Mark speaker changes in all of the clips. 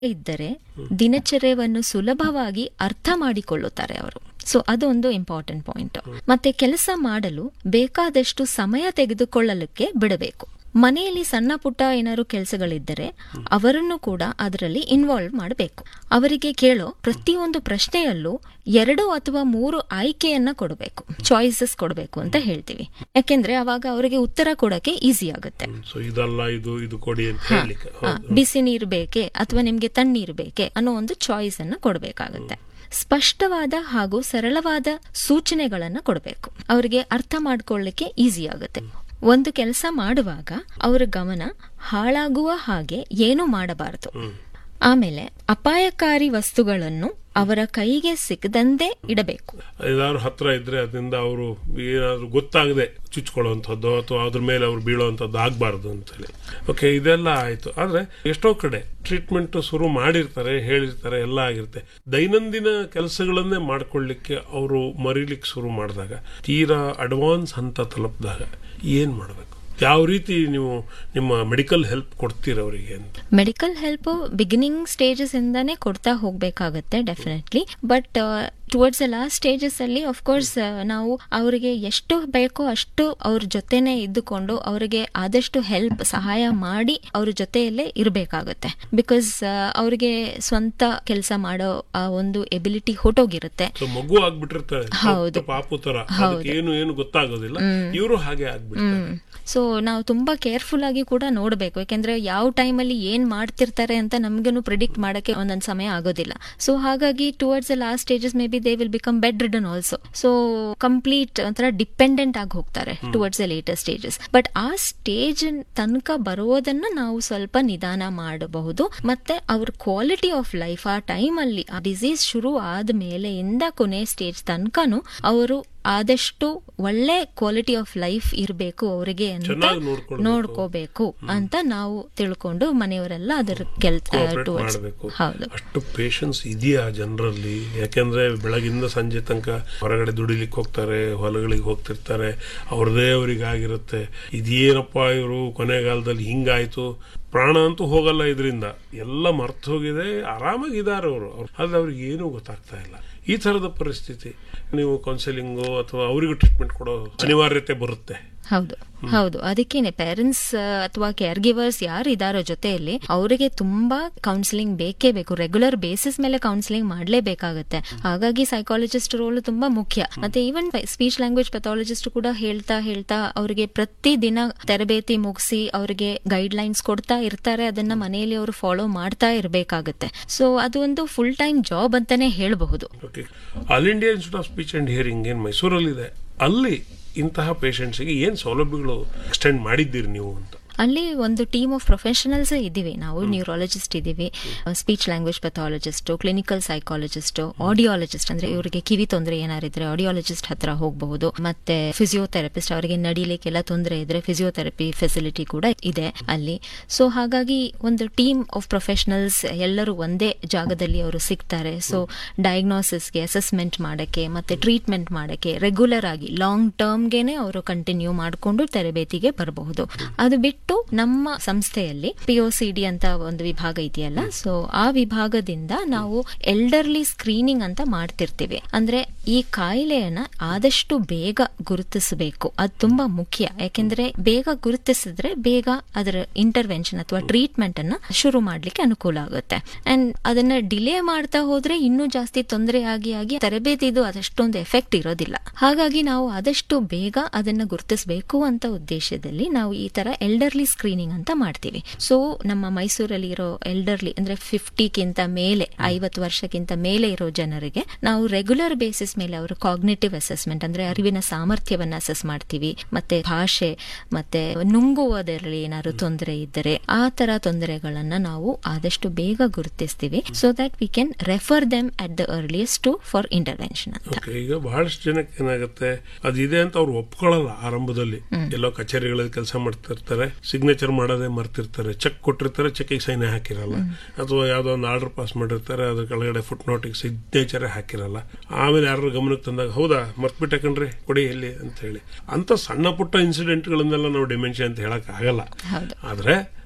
Speaker 1: ಇದ್ದರೆ ದಿನಚರ್ಯವನ್ನು ಸುಲಭವಾಗಿ ಅರ್ಥ ಮಾಡಿಕೊಳ್ಳುತ್ತಾರೆ ಅವರು ಸೊ ಅದೊಂದು ಇಂಪಾರ್ಟೆಂಟ್ ಪಾಯಿಂಟ್ ಮತ್ತೆ ಕೆಲಸ ಮಾಡಲು ಬೇಕಾದಷ್ಟು ಸಮಯ ತೆಗೆದುಕೊಳ್ಳಲಿಕ್ಕೆ ಬಿಡಬೇಕು ಮನೆಯಲ್ಲಿ ಸಣ್ಣ ಪುಟ್ಟ ಏನಾದ್ರು ಕೆಲಸಗಳಿದ್ದರೆ ಅವರನ್ನು ಕೂಡ ಅದರಲ್ಲಿ ಇನ್ವಾಲ್ವ್ ಮಾಡಬೇಕು ಅವರಿಗೆ ಕೇಳೋ ಪ್ರತಿಯೊಂದು ಪ್ರಶ್ನೆಯಲ್ಲೂ ಎರಡು ಅಥವಾ ಮೂರು ಆಯ್ಕೆಯನ್ನ ಕೊಡಬೇಕು ಚಾಯ್ಸಸ್ ಕೊಡಬೇಕು ಅಂತ ಹೇಳ್ತೀವಿ ಯಾಕೆಂದ್ರೆ ಅವಾಗ ಅವರಿಗೆ ಉತ್ತರ ಕೊಡಕ್ಕೆ ಈಸಿ ಆಗುತ್ತೆ
Speaker 2: ಸೊ ಇದಲ್ಲ ಇದು ಇದು ಕೊಡಿ ಅಂತ ಹೇಳಲಿಕ್ಕೆ
Speaker 1: ಹಾ, ಬಿಸಿ ನೀರು ಬೇಕೆ ಅಥವಾ ನಿಮ್ಗೆ ತಣ್ಣೀರು ಬೇಕೆ ಅನ್ನೋ ಒಂದು ಚಾಯ್ಸ್ ಅನ್ನ ಕೊಡಬೇಕಾಗುತ್ತೆ ಸ್ಪಷ್ಟವಾದ ಹಾಗೂ ಸರಳವಾದ ಸೂಚನೆಗಳನ್ನ ಕೊಡಬೇಕು ಅವರಿಗೆ ಅರ್ಥ ಮಾಡ್ಕೊಳ್ಳಿಕ್ಕೆ ಈಸಿ ಆಗುತ್ತೆ ಒಂದು ಕೆಲಸ ಮಾಡುವಾಗ ಅವರ ಗಮನ ಹಾಳಾಗುವ ಹಾಗೆ ಏನು ಮಾಡಬಾರದು ಆಮೇಲೆ ಅಪಾಯಕಾರಿ ವಸ್ತುಗಳನ್ನು ಅವರ ಕೈಗೆ ಸಿಗದಂತೆ ಇಡಬೇಕು
Speaker 2: ಏನಾದ್ರು ಹತ್ರ ಇದ್ರೆ ಅದರಿಂದ ಅವರು ಏನಾದ್ರು ಗೊತ್ತಾಗದೆ ಚುಚ್ಕೊಳ್ಳುವಂಥದ್ದು ಅಥವಾ ಅದ್ರ ಮೇಲೆ ಅವ್ರು ಬೀಳುವಂಥದ್ದು ಆಗಬಾರ್ದು ಅಂತೇಳಿ ಓಕೆ ಇದೆಲ್ಲ ಆಯ್ತು ಆದ್ರೆ ಎಷ್ಟೋ ಕಡೆ ಟ್ರೀಟ್ಮೆಂಟ್ ಶುರು ಮಾಡಿರ್ತಾರೆ ಹೇಳಿರ್ತಾರೆ ಎಲ್ಲ ಆಗಿರುತ್ತೆ ದೈನಂದಿನ ಕೆಲಸಗಳನ್ನೇ ಮಾಡ್ಕೊಳ್ಳಿಕ್ಕೆ ಅವರು ಮರಿಲಿಕ್ಕೆ ಶುರು ಮಾಡಿದಾಗ ತೀರಾ ಅಡ್ವಾನ್ಸ್ ಹಂತ ತಲುಪಿದಾಗ ಏನ್ ಮಾಡಬೇಕು ಯಾವ ರೀತಿ ನೀವು ನಿಮ್ಮ ಮೆಡಿಕಲ್ ಹೆಲ್ಪ್ ಕೊಡ್ತೀರ ಅವರಿಗೆ ಅಂತ
Speaker 1: ಮೆಡಿಕಲ್ ಹೆಲ್ಪ್ ಬಿಗಿನಿಂಗ್ ಸ್ಟೇಜಸ್ ಇಂದಾನೇ ಕೊಡ್ತಾ ಹೋಗ್ಬೇಕಾಗತ್ತೆ definitely but towards last stages ಅಲ್ಲಿ ಕೋರ್ಸ್ ನಾವು ಅವರಿಗೆ ಎಷ್ಟು ಬೇಕೋ ಅಷ್ಟು ಅವ್ರ ಜೊತೆನೆ ಇದ್ದುಕೊಂಡು ಅವರಿಗೆ ಆದಷ್ಟು ಹೆಲ್ಪ್ ಸಹಾಯ ಮಾಡಿ ಅವ್ರ ಜೊತೆಯಲ್ಲೇ ಇರಬೇಕಾಗುತ್ತೆ ಬಿಕಾಸ್ ಅವರಿಗೆ ಸ್ವಂತ ಕೆಲಸ ಮಾಡೋ ಆ ಒಂದು ಎಬಿಲಿಟಿ ಹೊಟ್ಟೋಗಿರುತ್ತೆ
Speaker 2: ಸೊ ಮಗು ಆಗ್ಬಿಟ್ಟಿರ್ತಾರೆ
Speaker 1: ಹೌದು.
Speaker 2: ಸ್ವಲ್ಪ ಪಾಪು ತರ ಅದಕ್ಕೆ ಏನು ಏನು ಗೊತ್ತಾಗೋದಿಲ್ಲ ಇವರು ಹಾಗೆ ಆಗ್ಬಿಡ್ತಾರೆ
Speaker 1: ಸೊ ನಾವು ತುಂಬಾ ಕೇರ್ಫುಲ್ ಆಗಿ ಕೂಡ ನೋಡಬೇಕು ಯಾಕೆಂದ್ರೆ ಯಾವ ಟೈಮಲ್ಲಿ ಏನ್ ಮಾಡ್ತಿರ್ತಾರೆ ಅಂತ ನಮ್ಗೇನು ಪ್ರಿಡಿಕ್ಟ್ ಮಾಡಕ್ಕೆ ಒಂದೊಂದ್ ಸಮಯ ಆಗೋದಿಲ್ಲ ಸೊ ಹಾಗಾಗಿ towards last stages maybe they will become bedridden also so complete ಒಂಥರ ಡಿಪೆಂಡೆಂಟ್ ಆಗಿ ಹೋಗ್ತಾರೆ towards the later stages but ಆ ಸ್ಟೇಜ್ ತನಕ ಬರೋದನ್ನ ನಾವು ಸ್ವಲ್ಪ ನಿಧಾನ ಮಾಡಬಹುದು ಮತ್ತೆ ಅವ್ರ ಕ್ವಾಲಿಟಿ ಆಫ್ ಲೈಫ್ ಆ ಟೈಮಲ್ಲಿ ಆ ಡಿಸೀಸ್ ಶುರು ಆದ ಮೇಲೆಯಿಂದ ಕೊನೆ ಸ್ಟೇಜ್ ತನಕನು ಅವರು ಆದಷ್ಟು ಒಳ್ಳೆ ಕ್ವಾಲಿಟಿ ಆಫ್ ಲೈಫ್ ಇರಬೇಕು ಅವರಿಗೆ ಅಂತ
Speaker 2: ಚೆನ್ನಾಗಿ ನೋಡ್ಕೊಳ್ಬೇಕು.
Speaker 1: ನೋಡ್ಕೋಬೇಕು ಅಂತ ನಾವು ತಿಳ್ಕೊಂಡು ಮನೆಯವರೆಲ್ಲ ಅದರ ಕೆಲ್ಸ
Speaker 2: ಕೋಆಪರೇಟ್
Speaker 1: towards-
Speaker 2: ಮಾಡಬೇಕು
Speaker 1: ಹೌದು
Speaker 2: ಅಷ್ಟು ಪೇಷನ್ಸ್ ಇದೆಯಾ ಜನರಲ್ಲಿ ಯಾಕೆಂದ್ರೆ ಬೆಳಗಿಂದ ಸಂಜೆ ತನಕ ಹೊರಗಡೆ ದುಡಿಲಿಕ್ಕೆ ಹೋಗ್ತಾರೆ ಹೊಲಗಳಿಗೆ ಹೋಗ್ತಿರ್ತಾರೆ ಅವ್ರದೇ ಅವ್ರಿಗೆ ಆಗಿರುತ್ತೆ ಇದೇನಪ್ಪ ಇವರು ಕೊನೆಗಾಲದಲ್ಲಿ ಹಿಂಗಾಯ್ತು ಪ್ರಾಣ ಅಂತೂ ಹೋಗಲ್ಲ ಇದರಿಂದ ಎಲ್ಲ ಮರ್ತು ಹೋಗಿದೆ ಆರಾಮಾಗಿದ್ದಾರೆ ಅವರು ಆದ್ರೆ ಅವ್ರಿಗೆ ಏನೂ ಗೊತ್ತಾಗ್ತಾ ಇಲ್ಲ ಈ ತರದ ಪರಿಸ್ಥಿತಿ ನೀವು ಕೌನ್ಸಿಲಿಂಗು ಅಥವಾ ಅವರಿಗೂ ಟ್ರೀಟ್ಮೆಂಟ್ ಕೊಡೋ ಅನಿವಾರ್ಯತೆ ಬರುತ್ತೆ
Speaker 1: ಹೌದು ಹೌದು ಅದಕ್ಕೇನೆ ಪೇರೆಂಟ್ಸ್ ಅಥವಾ ಕೇರ್ ಗಿವರ್ಸ್ ಯಾರು ಇದಾರೋ ಜೊತೆಯಲ್ಲಿ ಅವರಿಗೆ ತುಂಬಾ ಕೌನ್ಸಿಲಿಂಗ್ ಬೇಕೇ ಬೇಕು ರೆಗ್ಯುಲರ್ ಬೇಸಿಸ್ ಮೇಲೆ ಕೌನ್ಸಿಲಿಂಗ್ ಮಾಡಲೇಬೇಕಾಗುತ್ತೆ ಹಾಗಾಗಿ ಸೈಕಾಲಜಿಸ್ಟ್ ರೋಲ್ ತುಂಬಾ ಮುಖ್ಯ ಮತ್ತೆ ಈವನ್ ಸ್ಪೀಚ್ ಲ್ಯಾಂಗ್ವೇಜ್ ಪೆಥಾಲಜಿಸ್ಟ್ ಕೂಡ ಹೇಳ್ತಾ ಹೇಳ್ತಾ ಅವರಿಗೆ ಪ್ರತಿ ದಿನ ತರಬೇತಿ ಮುಗಿಸಿ ಅವರಿಗೆ ಗೈಡ್ ಲೈನ್ಸ್ ಕೊಡ್ತಾ ಇರ್ತಾರೆ ಅದನ್ನ ಮನೆಯಲ್ಲಿ ಅವರು ಫಾಲೋ ಮಾಡ್ತಾ ಇರಬೇಕಾಗುತ್ತೆ ಸೊ ಅದು ಒಂದು ಫುಲ್ ಟೈಮ್ ಜಾಬ್ ಅಂತಾನೆ ಹೇಳಬಹುದು
Speaker 2: okay All India Institute of Speech and Hearing ಏನು ಮೈಸೂರಲ್ಲಿದೆ ಅಲ್ಲಿ ಇಂತಹ ಪೇಷಂಟ್ಸ್ಗೆ ಏನು ಸೌಲಭ್ಯಗಳು ಎಕ್ಸ್ಟೆಂಡ್ ಮಾಡಿದ್ದೀರಿ ನೀವು ಅಂತ
Speaker 1: ಅಲ್ಲಿ ಒಂದು ಟೀಮ್ ಆಫ್ ಪ್ರೊಫೆಷನಲ್ಸ್ ಇದ್ದೀವಿ ನಾವು ನ್ಯೂರಾಲಜಿಸ್ಟ್ ಇದ್ದೀವಿ speech language pathologist clinical psychologist audiologist ಅಂದ್ರೆ ಇವರಿಗೆ ಕಿವಿ ತೊಂದರೆ ಏನಾರಿದ್ರೆ ಆಡಿಯಾಲಜಿಸ್ಟ್ ಹತ್ರ ಹೋಗಬಹುದು ಮತ್ತೆ ಫಿಸಿಯೋಥೆರಪಿಸ್ಟ್ ಅವರಿಗೆ ನಡಿಲಿಕ್ಕೆಲ್ಲ ತೊಂದರೆ ಇದ್ರೆ ಫಿಸಿಯೋಥೆರಪಿ ಫೆಸಿಲಿಟಿ ಕೂಡ ಇದೆ ಅಲ್ಲಿ ಸೊ ಹಾಗಾಗಿ ಒಂದು ಟೀಮ್ ಆಫ್ ಪ್ರೊಫೆಷನಲ್ಸ್ ಎಲ್ಲರೂ ಒಂದೇ ಜಾಗದಲ್ಲಿ ಅವರು ಸಿಗ್ತಾರೆ ಸೊ ಡಯಾಗ್ನೋಸಿಸ್ಗೆ ಅಸೆಸ್ಮೆಂಟ್ ಮಾಡಕ್ಕೆ ಮತ್ತೆ ಟ್ರೀಟ್ಮೆಂಟ್ ಮಾಡಕ್ಕೆ ರೆಗ್ಯುಲರ್ ಆಗಿ ಲಾಂಗ್ ಟರ್ಮ್ಗೆನೆ ಅವರು ಕಂಟಿನ್ಯೂ ಮಾಡಿಕೊಂಡು ತರಬೇತಿಗೆ ಬರಬಹುದು ಅದು ಬಿಟ್ಟು ನಮ್ಮ ಸಂಸ್ಥೆಯಲ್ಲಿ ಪಿ ಒ ಸಿ ಡಿ ಅಂತ ಒಂದು ವಿಭಾಗ ಇದೆಯಲ್ಲ ಸೊ ಆ ವಿಭಾಗದಿಂದ ನಾವು ಎಲ್ಡರ್ಲಿ ಸ್ಕ್ರೀನಿಂಗ್ ಅಂತ ಮಾಡ್ತಿರ್ತೀವಿ ಅಂದ್ರೆ ಈ ಕಾಯಿಲೆಯನ್ನ ಆದಷ್ಟು ಬೇಗ ಗುರುತಿಸಬೇಕು ಅದು ತುಂಬಾ ಮುಖ್ಯ ಯಾಕೆಂದ್ರೆ ಬೇಗ ಗುರುತಿಸಿದ್ರೆ ಬೇಗ ಅದರ ಇಂಟರ್ವೆನ್ಷನ್ ಅಥವಾ ಟ್ರೀಟ್ಮೆಂಟ್ ಅನ್ನ ಶುರು ಮಾಡ್ಲಿಕ್ಕೆ ಅನುಕೂಲ ಆಗುತ್ತೆ ಅಂಡ್ ಅದನ್ನ ಡಿಲೇ ಮಾಡ್ತಾ ಹೋದ್ರೆ ಇನ್ನೂ ಜಾಸ್ತಿ ತೊಂದರೆ ಆಗಿ ಆಗಿ ತರಬೇತಿದು ಅದಷ್ಟೊಂದು ಎಫೆಕ್ಟ್ ಇರೋದಿಲ್ಲ ಹಾಗಾಗಿ ನಾವು ಆದಷ್ಟು ಬೇಗ ಅದನ್ನ ಗುರುತಿಸಬೇಕು ಅಂತ ಉದ್ದೇಶದಲ್ಲಿ ನಾವು ಈ ತರ ಎಲ್ಡರ್ಲಿ ಸ್ಕ್ರೀನಿಂಗ್ ಅಂತ ಮಾಡ್ತೀವಿ ಸೊ ನಮ್ಮ ಮೈಸೂರಲ್ಲಿ ಇರೋ ಎಲ್ಡರ್ಲಿ ಅಂದ್ರೆ ಫಿಫ್ಟಿಗಿಂತ ಮೇಲೆ ಐವತ್ತು ವರ್ಷಕ್ಕಿಂತ ಮೇಲೆ ಇರೋ ಜನರಿಗೆ ನಾವು ರೆಗ್ಯುಲರ್ ಬೇಸಿಸ್ ಮೇಲೆ ಅವರು ಕಾಗ್ನೇಟಿವ್ ಅಸೆಸ್ಮೆಂಟ್ ಅಂದ್ರೆ ಅರಿವಿನ ಸಾಮರ್ಥ್ಯವನ್ನ ಅಸೆಸ್ ಮಾಡ್ತೀವಿ ಮತ್ತೆ ಭಾಷೆ ಮತ್ತೆ ನುಂಗುವುದರಲ್ಲಿ ಏನಾದ್ರು ತೊಂದರೆ ಇದ್ದರೆ ಆ ತರ ತೊಂದರೆಗಳನ್ನ ನಾವು ಆದಷ್ಟು ಬೇಗ ಗುರುತಿಸ್ತೀವಿ so that we can refer them at the earliest to for intervention ಅಂತ
Speaker 2: ಓಕೆ ಈಗ ಬಹಳಷ್ಟು ಜನಕ್ಕೆ ಏನಾಗುತ್ತೆ ಅದಿದೆ ಅಂತ ಅವ್ರು ಒಪ್ಕೊಳ್ಳಲ್ಲ ಆರಂಭದಲ್ಲಿ ಎಲ್ಲೋ ಕಚೇರಿಗಳಲ್ಲಿ ಕೆಲಸ ಮಾಡ್ತಿರ್ತಾರೆ ಸಿಗ್ನೇಚರ್ ಮಾಡೋದೇ ಮರ್ತಿರ್ತಾರೆ ಚೆಕ್ ಕೊಟ್ಟಿರ್ತಾರೆ ಚೆಕ್ಗೆ ಸೈನ್ ಹಾಕಿರಲ್ಲ ಅಥವಾ ಯಾವ್ದೋ ಒಂದು ಆರ್ಡರ್ ಪಾಸ್ ಮಾಡಿರ್ತಾರೆ ಅದ್ರ ಕೆಳಗಡೆ ಫುಟ್ ನೋಟಿಗೆ ಸಿಗ್ನೇಚರ್ ಹಾಕಿರಲ್ಲ ಆಮೇಲೆ ಯಾರು ಗಮನಕ್ಕೆ ತಂದಾಗ ಹೌದಾ ಮರ್ತ್ಬಿಟ್ಟೆ ಕಣ್ರಿ ಕೊಡಿ ಎಲ್ಲಿ ಅಂತ ಹೇಳಿ ಅಂತ ಸಣ್ಣ ಪುಟ್ಟ ಇನ್ಸಿಡೆಂಟ್ಗಳನ್ನೆಲ್ಲ ನಾವು ಡಿಮೆನ್ಷನ್ ಅಂತ ಹೇಳಕ್ ಆಗಲ್ಲ
Speaker 1: ಹೌದು
Speaker 2: ಆದ್ರೆ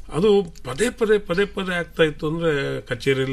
Speaker 2: ಅದು ಪದೇ ಪದೇ ಪದೇ ಪದೇ ಆಗ್ತಾ ಇತ್ತು ಅಂದ್ರೆ ಕಚೇರಿಯಲ್ಲಿ